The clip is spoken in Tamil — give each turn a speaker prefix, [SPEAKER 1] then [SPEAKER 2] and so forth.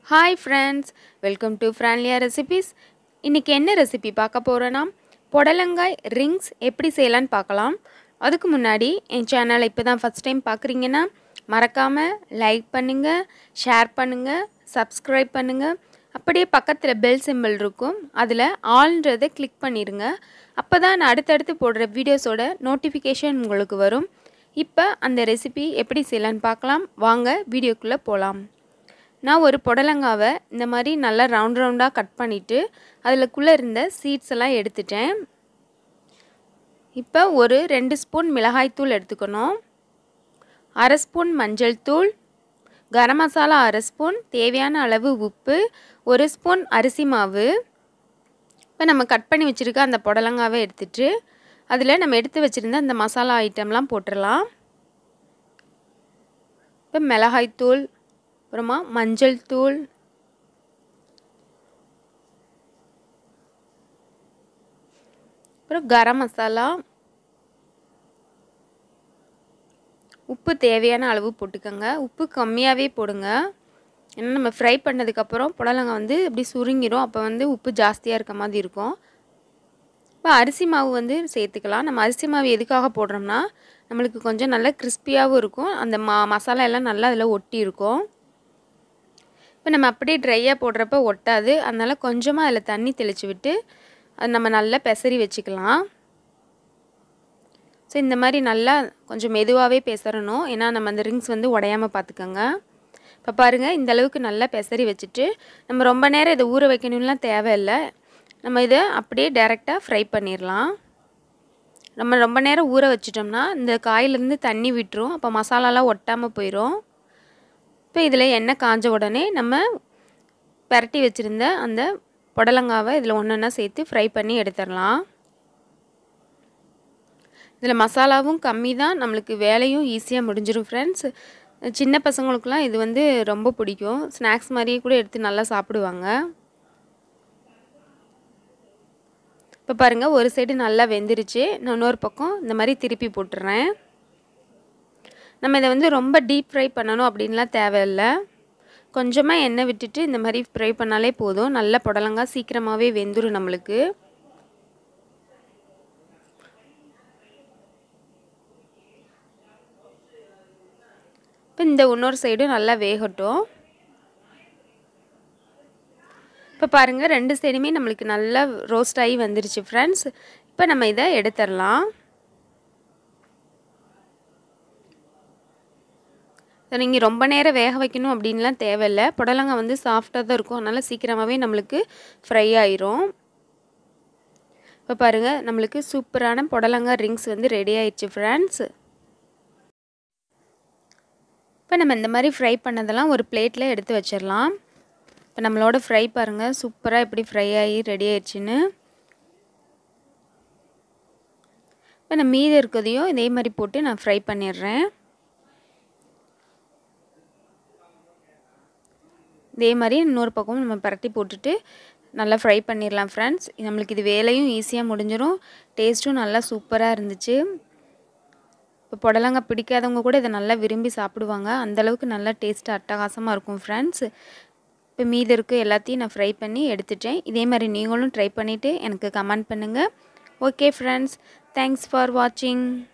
[SPEAKER 1] ஹாய் ஃப்ரெண்ட்ஸ் வெல்கம் டு ஃப்ரான்லியா ரெசிபீஸ் இன்றைக்கி என்ன ரெசிபி பார்க்க போகிறோன்னா புடலங்காய் ரிங்ஸ் எப்படி செய்யலான்னு பார்க்கலாம் அதுக்கு முன்னாடி என் சேனலை இப்போ தான் ஃபஸ்ட் டைம் பார்க்குறீங்கன்னா மறக்காமல் லைக் பண்ணுங்கள் ஷேர் பண்ணுங்கள் சப்ஸ்கிரைப் பண்ணுங்கள் அப்படியே பக்கத்தில் பெல் சிம்பிள் இருக்கும் அதில் ஆல்ன்றதை கிளிக் பண்ணிடுங்க அப்போ தான் நான் அடுத்தடுத்து போடுற வீடியோஸோட நோட்டிஃபிகேஷன் உங்களுக்கு வரும் இப்போ அந்த ரெசிபி எப்படி செய்யலான்னு பார்க்கலாம் வாங்க வீடியோக்குள்ளே போகலாம் நான் ஒரு புடலங்காவை இந்த மாதிரி நல்லா ரவுண்ட் ரவுண்டாக கட் பண்ணிவிட்டு அதில்க்குள்ளே இருந்த சீட்ஸ் எல்லாம் எடுத்துட்டேன் இப்போ ஒரு ரெண்டு ஸ்பூன் மிளகாய்த்தூள் எடுத்துக்கணும் அரை ஸ்பூன் மஞ்சள் தூள் கரம் மசாலா அரை ஸ்பூன் தேவையான அளவு உப்பு ஒரு ஸ்பூன் அரிசி மாவு இப்போ நம்ம கட் பண்ணி வச்சுருக்க அந்த புடலங்காவை எடுத்துட்டு அதில் நம்ம எடுத்து வச்சுருந்த அந்த மசாலா ஐட்டம்லாம் போட்டுடலாம் இப்போ மிளகாய்த்தூள் அப்புறமா மஞ்சள் தூள் அப்புறம் கரம் மசாலா உப்பு தேவையான அளவு போட்டுக்கோங்க உப்பு கம்மியாகவே போடுங்க ஏன்னா நம்ம ஃப்ரை பண்ணதுக்கப்புறம் புடலங்காய் வந்து இப்படி சுருங்கிடும் அப்போ வந்து உப்பு ஜாஸ்தியாக இருக்க மாதிரி இருக்கும் இப்போ அரிசி மாவு வந்து சேர்த்துக்கலாம் நம்ம அரிசி மாவு எதுக்காக போடுறோம்னா நம்மளுக்கு கொஞ்சம் நல்லா கிறிஸ்பியாகவும் இருக்கும் அந்த மா மசாலா எல்லாம் நல்லா அதில் ஒட்டி இருக்கும் இப்போ நம்ம அப்படியே ட்ரையாக போடுறப்ப ஒட்டாது அதனால் கொஞ்சமாக அதில் தண்ணி தெளித்து விட்டு அது நம்ம நல்லா பெசரி வச்சுக்கலாம் ஸோ இந்த மாதிரி நல்லா கொஞ்சம் மெதுவாகவே பெசரணும் ஏன்னா நம்ம அந்த ரிங்ஸ் வந்து உடையாமல் பார்த்துக்கோங்க இப்போ பாருங்கள் இந்த அளவுக்கு நல்லா பெசரி வச்சுட்டு நம்ம ரொம்ப நேரம் இதை ஊற வைக்கணும்லாம் தேவையில்லை நம்ம இதை அப்படியே டைரெக்டாக ஃப்ரை பண்ணிடலாம் நம்ம ரொம்ப நேரம் ஊற வச்சிட்டோம்னா இந்த காயிலேருந்து தண்ணி விட்டுரும் அப்போ மசாலாலாம் ஒட்டாமல் போயிடும் இப்போ இதில் எண்ணெய் காஞ்ச உடனே நம்ம பரட்டி வச்சுருந்த அந்த புடலங்காவை இதில் ஒன்று ஒன்றா சேர்த்து ஃப்ரை பண்ணி எடுத்துடலாம் இதில் மசாலாவும் கம்மி தான் நம்மளுக்கு வேலையும் ஈஸியாக முடிஞ்சிடும் ஃப்ரெண்ட்ஸ் சின்ன பசங்களுக்குலாம் இது வந்து ரொம்ப பிடிக்கும் ஸ்நாக்ஸ் மாதிரியே கூட எடுத்து நல்லா சாப்பிடுவாங்க இப்போ பாருங்கள் ஒரு சைடு நல்லா வெந்துருச்சு நான் இன்னொரு பக்கம் இந்த மாதிரி திருப்பி போட்டுறேன் நம்ம இதை வந்து ரொம்ப டீப் ஃப்ரை பண்ணணும் அப்படின்லாம் தேவையில்லை கொஞ்சமாக எண்ணெய் விட்டுட்டு இந்த மாதிரி ஃப்ரை பண்ணாலே போதும் நல்ல புடலங்காய் சீக்கிரமாகவே வெந்துடும் நம்மளுக்கு இப்போ இந்த இன்னொரு சைடும் நல்லா வேகட்டும் இப்போ பாருங்கள் ரெண்டு சைடுமே நம்மளுக்கு நல்லா ரோஸ்ட் ஆகி வந்துருச்சு ஃப்ரெண்ட்ஸ் இப்போ நம்ம இதை எடுத்துடலாம் நீங்கள் ரொம்ப நேரம் வேக வைக்கணும் அப்படின்லாம் தேவையில்லை புடலங்காய் வந்து சாஃப்டாக தான் இருக்கும் அதனால் சீக்கிரமாகவே நம்மளுக்கு ஃப்ரை ஆயிரும் இப்போ பாருங்கள் நம்மளுக்கு சூப்பரான புடலங்காய் ரிங்ஸ் வந்து ரெடி ஆயிடுச்சு ஃப்ரெண்ட்ஸ் இப்போ நம்ம இந்த மாதிரி ஃப்ரை பண்ணதெல்லாம் ஒரு பிளேட்டில் எடுத்து வச்சிடலாம் இப்போ நம்மளோட ஃப்ரை பாருங்கள் சூப்பராக எப்படி ஃப்ரை ஆகி ரெடி ஆயிடுச்சுன்னு இப்போ நான் மீதி இருக்கிறதையும் இதே மாதிரி போட்டு நான் ஃப்ரை பண்ணிடுறேன் இதே மாதிரி இன்னொரு பக்கமும் நம்ம பரட்டி போட்டுட்டு நல்லா ஃப்ரை பண்ணிடலாம் ஃப்ரெண்ட்ஸ் நம்மளுக்கு இது வேலையும் ஈஸியாக முடிஞ்சிடும் டேஸ்ட்டும் நல்லா சூப்பராக இருந்துச்சு இப்போ புடலங்காய் பிடிக்காதவங்க கூட இதை நல்லா விரும்பி சாப்பிடுவாங்க அந்தளவுக்கு நல்லா டேஸ்ட்டு அட்டகாசமாக இருக்கும் ஃப்ரெண்ட்ஸ் இப்போ மீதி இருக்க எல்லாத்தையும் நான் ஃப்ரை பண்ணி எடுத்துட்டேன் இதே மாதிரி நீங்களும் ட்ரை பண்ணிவிட்டு எனக்கு கமெண்ட் பண்ணுங்கள் ஓகே ஃப்ரெண்ட்ஸ் தேங்க்ஸ் ஃபார் வாட்சிங்